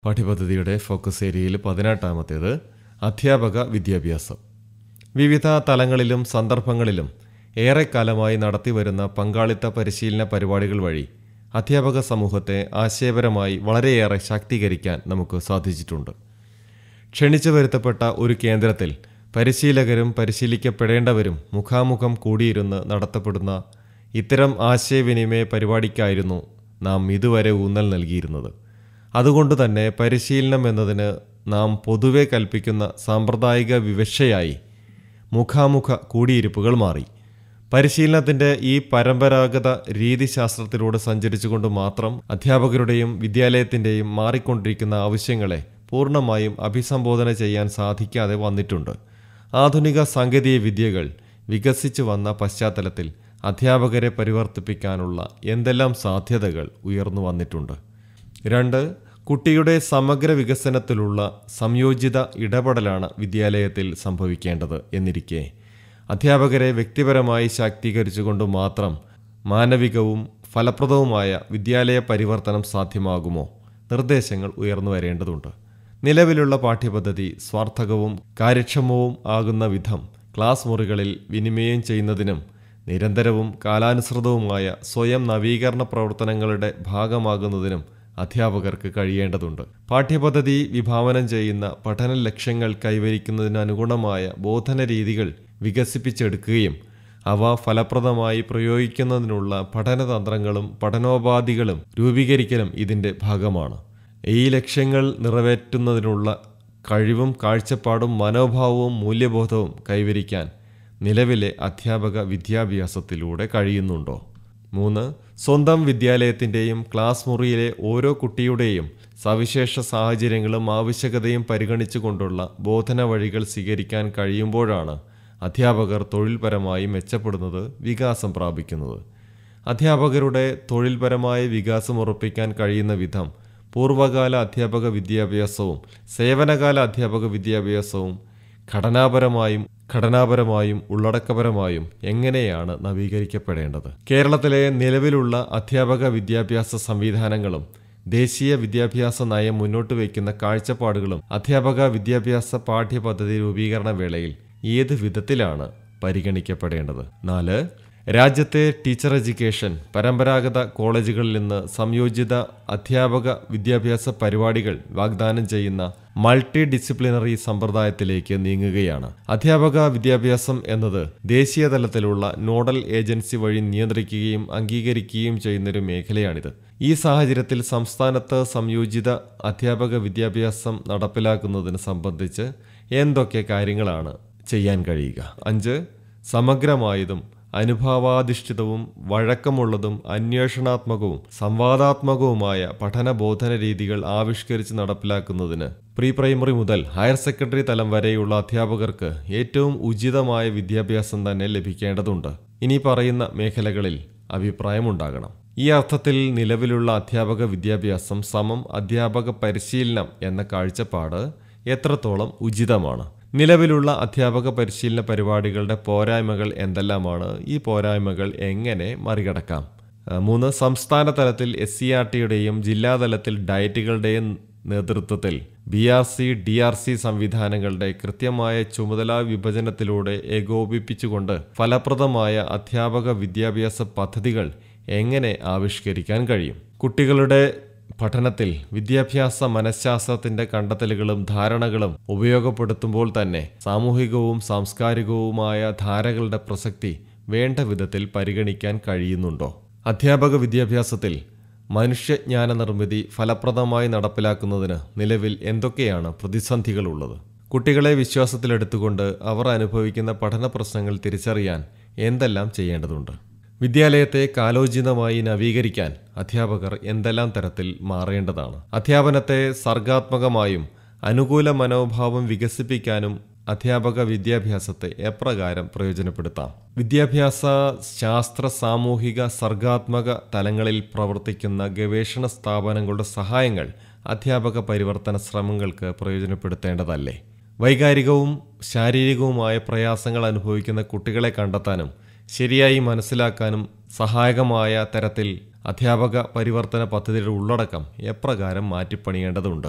പാഠ്യപദ്ധതിയുടെ focus ഏരിയയിൽ പതിനെട്ടാമത്തേത് അധ്യാപക വിദ്യാഭ്യാസം വിവിധ തലങ്ങളിലും സന്ദർഭങ്ങളിലും ഏറെക്കാലമായി നടത്തിവരുന്ന പങ്കാളിത്ത പരിശീലന പരിപാടികൾ വഴി അധ്യാപക സമൂഹത്തെ ആശയപരമായി വളരെയേറെ ശാക്തീകരിക്കാൻ നമുക്ക് സാധിച്ചിട്ടുണ്ട് ക്ഷണിച്ചു വരുത്തപ്പെട്ട ഒരു കേന്ദ്രത്തിൽ പരിശീലകരും പരിശീലിക്കപ്പെടേണ്ടവരും മുഖാമുഖം കൂടിയിരുന്ന് നടത്തപ്പെടുന്ന ഇത്തരം ആശയവിനിമയ പരിപാടിക്കായിരുന്നു നാം ഇതുവരെ ഊന്നൽ നൽകിയിരുന്നത് അതുകൊണ്ട് തന്നെ പരിശീലനം എന്നതിന് നാം പൊതുവെ കൽപ്പിക്കുന്ന സാമ്പ്രദായിക വിവക്ഷയായി മുഖാമുഖ കൂടിയിരിപ്പുകൾ മാറി പരിശീലനത്തിൻ്റെ ഈ പരമ്പരാഗത രീതിശാസ്ത്രത്തിലൂടെ സഞ്ചരിച്ചുകൊണ്ട് മാത്രം അധ്യാപകരുടെയും വിദ്യാലയത്തിൻ്റെയും മാറിക്കൊണ്ടിരിക്കുന്ന ആവശ്യങ്ങളെ പൂർണ്ണമായും അഭിസംബോധന ചെയ്യാൻ സാധിക്കാതെ വന്നിട്ടുണ്ട് ആധുനിക സാങ്കേതിക വിദ്യകൾ വികസിച്ചു വന്ന പശ്ചാത്തലത്തിൽ അധ്യാപകരെ പരിവർത്തിപ്പിക്കാനുള്ള എന്തെല്ലാം സാധ്യതകൾ ഉയർന്നു വന്നിട്ടുണ്ട് രണ്ട് കുട്ടിയുടെ സമഗ്ര വികസനത്തിലുള്ള സംയോജിത ഇടപെടലാണ് വിദ്യാലയത്തിൽ സംഭവിക്കേണ്ടത് എന്നിരിക്കെ അധ്യാപകരെ വ്യക്തിപരമായി ശാക്തീകരിച്ചുകൊണ്ട് മാത്രം മാനവികവും ഫലപ്രദവുമായ വിദ്യാലയ പരിവർത്തനം സാധ്യമാകുമോ നിർദ്ദേശങ്ങൾ ഉയർന്നു വരേണ്ടതുണ്ട് നിലവിലുള്ള പാഠ്യപദ്ധതി സ്വാർത്ഥകവും കാര്യക്ഷമവും ആകുന്ന വിധം ക്ലാസ് മുറികളിൽ വിനിമയം ചെയ്യുന്നതിനും നിരന്തരവും കാലാനുസൃതവുമായ സ്വയം നവീകരണ പ്രവർത്തനങ്ങളുടെ ഭാഗമാകുന്നതിനും അധ്യാപകർക്ക് കഴിയേണ്ടതുണ്ട് പാഠ്യപദ്ധതി വിഭാവനം ചെയ്യുന്ന പഠന ലക്ഷ്യങ്ങൾ കൈവരിക്കുന്നതിനനുഗുണമായ ബോധന രീതികൾ വികസിപ്പിച്ചെടുക്കുകയും അവ ഫലപ്രദമായി പ്രയോഗിക്കുന്നതിനുള്ള പഠനതന്ത്രങ്ങളും പഠനോപാധികളും രൂപീകരിക്കലും ഇതിൻ്റെ ഭാഗമാണ് ഈ ലക്ഷ്യങ്ങൾ നിറവേറ്റുന്നതിനുള്ള കഴിവും കാഴ്ചപ്പാടും മനോഭാവവും മൂല്യബോധവും കൈവരിക്കാൻ നിലവിലെ അധ്യാപക വിദ്യാഭ്യാസത്തിലൂടെ കഴിയുന്നുണ്ടോ മൂന്ന് സ്വന്തം വിദ്യാലയത്തിൻ്റെയും ക്ലാസ് മുറിയിലെ ഓരോ കുട്ടിയുടെയും സവിശേഷ സാഹചര്യങ്ങളും ആവശ്യകതയും പരിഗണിച്ചുകൊണ്ടുള്ള ബോധന വഴികൾ സ്വീകരിക്കാൻ കഴിയുമ്പോഴാണ് അധ്യാപകർ തൊഴിൽപരമായി മെച്ചപ്പെടുന്നത് വികാസം പ്രാപിക്കുന്നത് അധ്യാപകരുടെ തൊഴിൽപരമായ വികാസം ഉറപ്പിക്കാൻ കഴിയുന്ന വിധം പൂർവ്വകാല അധ്യാപക വിദ്യാഭ്യാസവും സേവനകാല അധ്യാപക വിദ്യാഭ്യാസവും ഘടനാപരമായും ഘടനാപരമായും ഉള്ളടക്കപരമായും എങ്ങനെയാണ് നവീകരിക്കപ്പെടേണ്ടത് കേരളത്തിലെ നിലവിലുള്ള അധ്യാപക വിദ്യാഭ്യാസ സംവിധാനങ്ങളും ദേശീയ വിദ്യാഭ്യാസ നയം മുന്നോട്ട് വയ്ക്കുന്ന കാഴ്ചപ്പാടുകളും അധ്യാപക വിദ്യാഭ്യാസ പാഠ്യപദ്ധതി രൂപീകരണ വേളയിൽ ഏത് വിധത്തിലാണ് പരിഗണിക്കപ്പെടേണ്ടത് നാല് രാജ്യത്തെ ടീച്ചർ എഡ്യൂക്കേഷൻ പരമ്പരാഗത കോളേജുകളിൽ നിന്ന് സംയോജിത അധ്യാപക വിദ്യാഭ്യാസ പരിപാടികൾ വാഗ്ദാനം ചെയ്യുന്ന മൾട്ടി ഡിസിപ്ലിനറി സമ്പ്രദായത്തിലേക്ക് നീങ്ങുകയാണ് അധ്യാപക വിദ്യാഭ്യാസം എന്നത് ദേശീയ തലത്തിലുള്ള നോഡൽ ഏജൻസി വഴി നിയന്ത്രിക്കുകയും അംഗീകരിക്കുകയും ചെയ്യുന്നൊരു മേഖലയാണിത് ഈ സാഹചര്യത്തിൽ സംസ്ഥാനത്ത് സംയോജിത അധ്യാപക വിദ്യാഭ്യാസം നടപ്പിലാക്കുന്നതിന് സംബന്ധിച്ച് എന്തൊക്കെ കാര്യങ്ങളാണ് ചെയ്യാൻ കഴിയുക അഞ്ച് സമഗ്രമായതും അനുഭാവാധിഷ്ഠിതവും വഴക്കമുള്ളതും അന്വേഷണാത്മകവും സംവാദാത്മകവുമായ പഠന ബോധന രീതികൾ ആവിഷ്കരിച്ച് നടപ്പിലാക്കുന്നതിന് പ്രീ പ്രൈമറി മുതൽ ഹയർ സെക്കൻഡറി തലം വരെയുള്ള അധ്യാപകർക്ക് ഏറ്റവും ഉചിതമായ വിദ്യാഭ്യാസം തന്നെ ലഭിക്കേണ്ടതുണ്ട് ഇനി പറയുന്ന മേഖലകളിൽ അഭിപ്രായമുണ്ടാകണം ഈ അർത്ഥത്തിൽ നിലവിലുള്ള അധ്യാപക വിദ്യാഭ്യാസം സമം അധ്യാപക പരിശീലനം എന്ന കാഴ്ചപ്പാട് എത്രത്തോളം ഉചിതമാണ് നിലവിലുള്ള അധ്യാപക പരിശീലന പരിപാടികളുടെ പോരായ്മകൾ എന്തെല്ലാമാണ് ഈ പോരായ്മകൾ എങ്ങനെ മറികടക്കാം മൂന്ന് സംസ്ഥാന തലത്തിൽ എസ് സി ആർ ടിയുടെയും ജില്ലാതലത്തിൽ ഡയറ്റുകളുടെയും നേതൃത്വത്തിൽ B R C D R C സംവിധാനങ്ങളുടെ കൃത്യമായ ചുമതലാ വിഭജനത്തിലൂടെ ഏകോപിപ്പിച്ചുകൊണ്ട് ഫലപ്രദമായ അധ്യാപക വിദ്യാഭ്യാസ പദ്ധതികൾ എങ്ങനെ ആവിഷ്കരിക്കാൻ കഴിയും കുട്ടികളുടെ പഠനത്തിൽ വിദ്യാഭ്യാസ മനഃശാസ്ത്രത്തിന്റെ കണ്ടെത്തലുകളും ധാരണകളും ഉപയോഗപ്പെടുത്തുമ്പോൾ തന്നെ സാമൂഹികവും സാംസ്കാരികവുമായ ധാരകളുടെ പ്രസക്തി വേണ്ട വിധത്തിൽ പരിഗണിക്കാൻ കഴിയുന്നുണ്ടോ അധ്യാപക വിദ്യാഭ്യാസത്തിൽ മനുഷ്യജ്ഞാന നിർമ്മിതി ഫലപ്രദമായി നടപ്പിലാക്കുന്നതിന് നിലവിൽ എന്തൊക്കെയാണ് പ്രതിസന്ധികളുള്ളത് കുട്ടികളെ വിശ്വാസത്തിലെടുത്തുകൊണ്ട് അവർ അനുഭവിക്കുന്ന പഠന പ്രശ്നങ്ങൾ തിരിച്ചറിയാൻ എന്തെല്ലാം ചെയ്യേണ്ടതുണ്ട് വിദ്യാലയത്തെ കാലോചിതമായി നവീകരിക്കാൻ അധ്യാപകർ എന്തെല്ലാം തരത്തിൽ മാറേണ്ടതാണ് അധ്യാപനത്തെ സർഗാത്മകമായും അനുകൂല മനോഭാവം വികസിപ്പിക്കാനും അധ്യാപക വിദ്യാഭ്യാസത്തെ എപ്രകാരം പ്രയോജനപ്പെടുത്താം വിദ്യാഭ്യാസ ശാസ്ത്ര സാമൂഹിക സർഗാത്മക തലങ്ങളിൽ പ്രവർത്തിക്കുന്ന ഗവേഷണ സ്ഥാപനങ്ങളുടെ സഹായങ്ങൾ അധ്യാപക പരിവർത്തന ശ്രമങ്ങൾക്ക് പ്രയോജനപ്പെടുത്തേണ്ടതല്ലേ വൈകാരികവും ശാരീരികവുമായ പ്രയാസങ്ങൾ അനുഭവിക്കുന്ന കുട്ടികളെ കണ്ടെത്താനും ശരിയായി മനസ്സിലാക്കാനും സഹായകമായ തരത്തിൽ അധ്യാപക പരിവർത്തന പദ്ധതിയുടെ ഉള്ളടക്കം എപ്രകാരം മാറ്റിപ്പണിയേണ്ടതുണ്ട്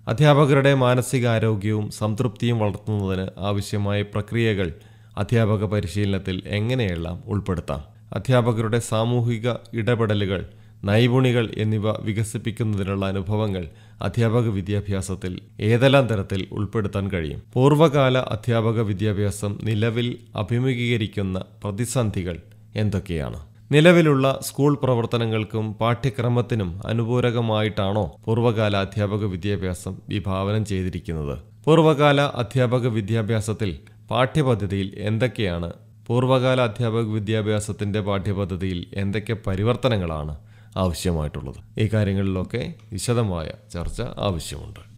അധ്യാപകരുടെ മാനസികാരോഗ്യവും സംതൃപ്തിയും വളർത്തുന്നതിന് ആവശ്യമായ പ്രക്രിയകൾ അധ്യാപക പരിശീലനത്തിൽ എങ്ങനെയെല്ലാം ഉൾപ്പെടുത്താം അധ്യാപകരുടെ സാമൂഹിക ഇടപെടലുകൾ നൈപുണികൾ എന്നിവ വികസിപ്പിക്കുന്നതിനുള്ള അനുഭവങ്ങൾ അധ്യാപക വിദ്യാഭ്യാസത്തിൽ ഏതെല്ലാം തരത്തിൽ ഉൾപ്പെടുത്താൻ കഴിയും പൂർവ്വകാല അധ്യാപക വിദ്യാഭ്യാസം നിലവിൽ അഭിമുഖീകരിക്കുന്ന പ്രതിസന്ധികൾ എന്തൊക്കെയാണ് നിലവിലുള്ള സ്കൂൾ പ്രവർത്തനങ്ങൾക്കും പാഠ്യക്രമത്തിനും അനുപൂരകമായിട്ടാണോ പൂർവ്വകാല അധ്യാപക വിദ്യാഭ്യാസം വിഭാവനം ചെയ്തിരിക്കുന്നത് പൂർവ്വകാല അധ്യാപക വിദ്യാഭ്യാസത്തിൽ പാഠ്യപദ്ധതിയിൽ എന്തൊക്കെയാണ് പൂർവ്വകാല അധ്യാപക വിദ്യാഭ്യാസത്തിൻ്റെ പാഠ്യപദ്ധതിയിൽ എന്തൊക്കെ പരിവർത്തനങ്ങളാണ് ആവശ്യമായിട്ടുള്ളത് ഈ കാര്യങ്ങളിലൊക്കെ വിശദമായ ചർച്ച ആവശ്യമുണ്ട്